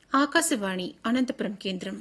ఆకాశవాణి అనంతపురం కేంద్రం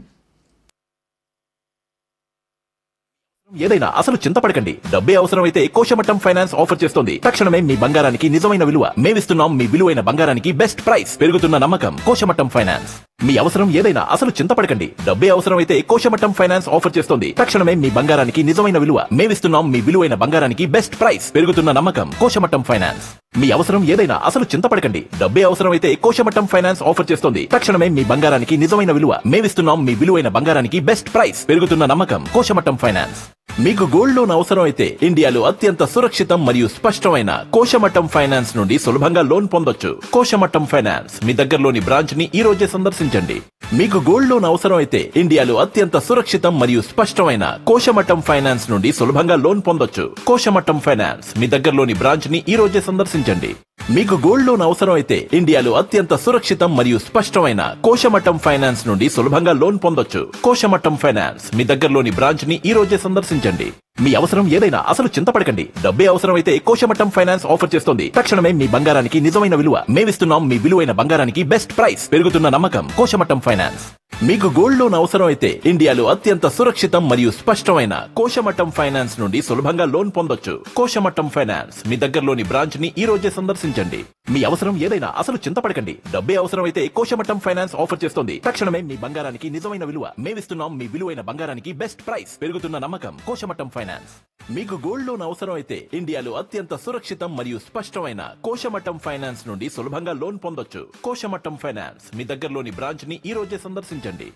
ఏదైనా అసలు చింతపడకండి డబ్బే అవసరమైతే కోశమట్టం ఫైనాన్స్ ఆఫర్ చేస్తోంది తక్షణమే మీ బంగారానికి నిజమైన విలువ మేమిస్తున్నాం మీ విలువైన బంగారానికి బెస్ట్ ప్రైస్ పెరుగుతున్న నమ్మకం కోశమట్టం ఫైనాన్స్ మీ అవసరం ఏదైనా అసలు చింతపడకండి డబ్బే అవసరమైతే కోశమట్టం ఫైనాన్స్ ఆఫర్ చేస్తోంది తక్షణమే మీ బంగారానికి నిజమైన విలువ మేమిస్తున్నాం మీ విలువైన బంగారానికి బెస్ట్ ప్రైస్ పెరుగుతున్న నమ్మకం కోశమట్టం ఫైనాన్స్ మీ అవసరం ఏదైనా అసలు చింతపడకండి డబ్బే అవసరమైతే కోశమట్టం ఫైనాన్స్ ఆఫర్ చేస్తోంది తక్షణమే మీ బంగారానికి నిజమైన విలువ మేమిస్తున్నాం మీ విలువైన బంగారానికి బెస్ట్ ప్రైస్ పెరుగుతున్న నమ్మకం కోశమట్టం ఫైనాన్స్ మీకు గోల్డ్ లోన్ అవసరం అయితే ఇండియాలో అత్యంత సురక్షితం మరియు స్పష్టమైన కోశమట్టం ఫైనాన్స్ నుండి సులభంగా లోన్ పొందొచ్చు కోశమట్టం ఫైనాన్స్ మీ దగ్గరలోని బ్రాంచ్ ని ఈ రోజే సందర్శించండి మీకు గోల్డ్ లోన్ అవసరం అయితే ఇండియాలో అత్యంత సురక్షితం మరియు స్పష్టమైన కోశమట్టం ఫైనాన్స్ నుండి సులభంగా లోన్ పొందొచ్చు కోశమట్టం ఫైనాన్స్ మీ దగ్గరలోని బ్రాంచ్ ని ఈ రోజే సందర్శించండి మీకు గోల్డ్ లోన్ అవసరం అయితే ఇండియాలో అత్యంత సురక్షితం మరియు స్పష్టమైన కోశమట్టం ఫైనాన్స్ నుండి సులభంగా లోన్ పొందొచ్చు కోశమట్టం ఫైనాన్స్ మీ దగ్గరలోని బ్రాంచ్ ని ఈ రోజే సందర్శించండి మీ అవసరం ఏదైనా అసలు చింతపడకండి డబ్బే అవసరమైతే కోశమట్టం ఫైనాన్స్ ఆఫర్ చేస్తోంది తక్షణమే మీ బంగారానికి నిజమైన విలువ మేమిస్తున్నాం మీ విలువైన బంగారానికి బెస్ట్ ప్రైస్ పెరుగుతున్న నమ్మకం కోశమట్టం ఫైనాన్స్ మీకు గోల్డ్ లోన్ అవసరం అయితే ఇండియాలో అత్యంత సురక్షితం మరియు స్పష్టమైన కోశమట్టం ఫైనాన్స్ నుండి సులభంగా లోన్ పొందొచ్చు కోశమట్టం ఫైనాన్స్ మీ దగ్గరలోని బ్రాంచ్ ని ఈ రోజే సందర్శించండి మీ అవసరం ఏదైనా అసలు చింతపడకండి డబ్బే అవసరమైతే కోశమట్టం ఫైనాన్స్ ఆఫర్ చేస్తోంది తక్షణమే మీ బంగారానికి నిజమైన విలువ మేమిస్తున్నాం మీ విలువైన బంగారానికి బెస్ట్ ప్రైస్ పెరుగుతున్న నమ్మకం కోశమట్టం ఫైనాన్స్ మీకు గోల్డ్ లోన్ అవసరం అయితే ఇండియాలో అత్యంత సురక్షితం మరియు స్పష్టమైన కోశమట్టం ఫైనాన్స్ నుండి సులభంగా లోన్ పొందొచ్చు కోశమట్టం ఫైనాన్స్ మీ దగ్గరలోని బ్రాంచ్ ని ఈ రోజే సందర్శించండి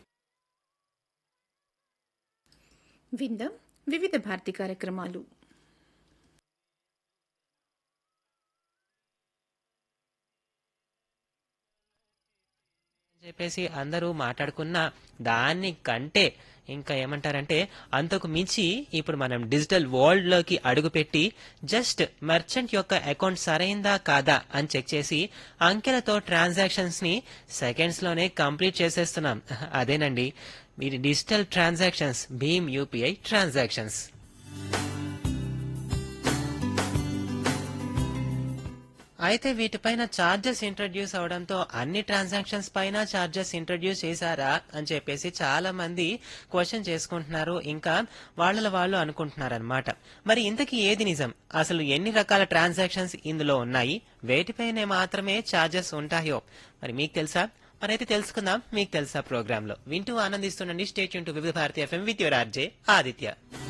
విందాం వివిధ భారతి కార్యక్రమాలు అని చెప్పేసి అందరూ మాట్లాడుకున్న దాన్ని కంటే ఇంకా ఏమంటారంటే అంతకు మించి ఇప్పుడు మనం డిజిటల్ వరల్డ్ లోకి అడుగుపెట్టి జస్ట్ మర్చెంట్ యొక్క అకౌంట్ సరైందా కాదా అని చెక్ చేసి అంకెలతో ట్రాన్సాక్షన్స్ ని సెకండ్స్ లోనే కంప్లీట్ చేసేస్తున్నాం అదేనండి మీరు డిజిటల్ ట్రాన్సాక్షన్స్ భీమ్ యూపీఐ ట్రాన్సాక్షన్స్ అయితే వీటిపైన చార్జెస్ ఇంట్రడ్యూస్ అవడంతో అన్ని ట్రాన్సాక్షన్స్ పైన చార్జెస్ ఇంట్రడ్యూస్ చేశారా అని చెప్పేసి చాలా మంది క్వశ్చన్ చేసుకుంటున్నారు ఇంకా వాళ్ళ వాళ్ళు అనుకుంటున్నారు అనమాట మరి ఇంతకీ ఏది నిజం అసలు ఎన్ని రకాల ట్రాన్సాక్షన్స్ ఇందులో ఉన్నాయి వేటిపైనే మాత్రమే చార్జెస్ ఉంటాయో మరి మీకు తెలుసా మరైతే తెలుసుకుందాం మీకు తెలుసా ప్రోగ్రామ్ లో వింటూ ఆనందిస్తుండండి state to Vividh Bharati FM with your RJ Aditya